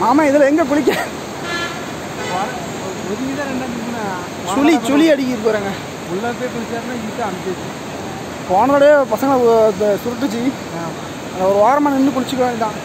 ஆமாம் இதில் எங்கே குளிக்க ஒதுங்கி தான் ரெண்டாம் சுழி சுழி அடிக்கிட்டு போகிறாங்க உள்ள போய் குளிச்சாருன்னா ஈஸியாக அனுப்பிச்சு போனதோடய பசங்களை உ- இந்த சுருட்டுச்சு அந்த ஒரு வாரமாக நின்று குளிச்சுக்க வேண்டியதான்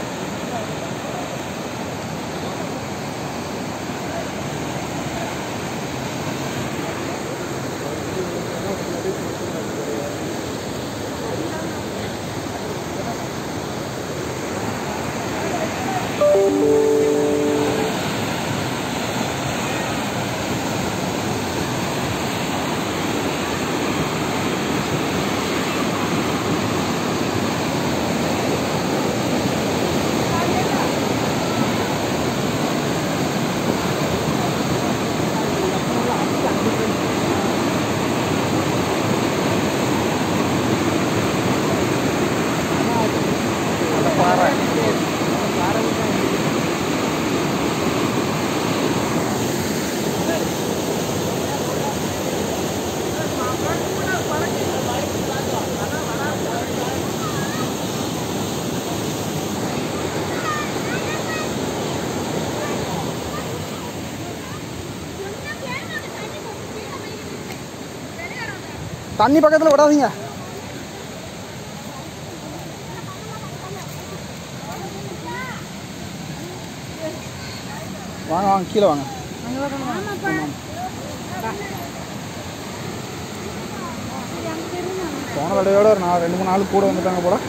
தண்ணி பக்கத்தில் விடாதீங்க வாங்க வாங்க கீழே வாங்க போன தடவையோட ஒரு நாலு ரெண்டு மூணு நாள் கூட வந்துட்டாங்க போல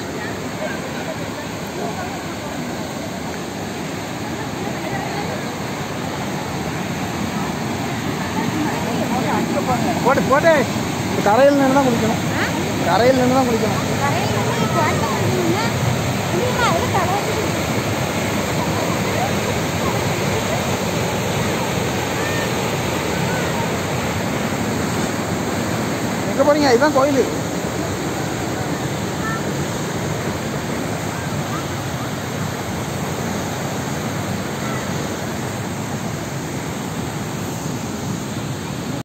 போட்டு போட்டு இந்த கரையில் நின்று தான் குளிக்கணும் கரையில் நின்று தான் குளிக்கணும் எங்கே போகிறீங்க இதுதான் கோயில்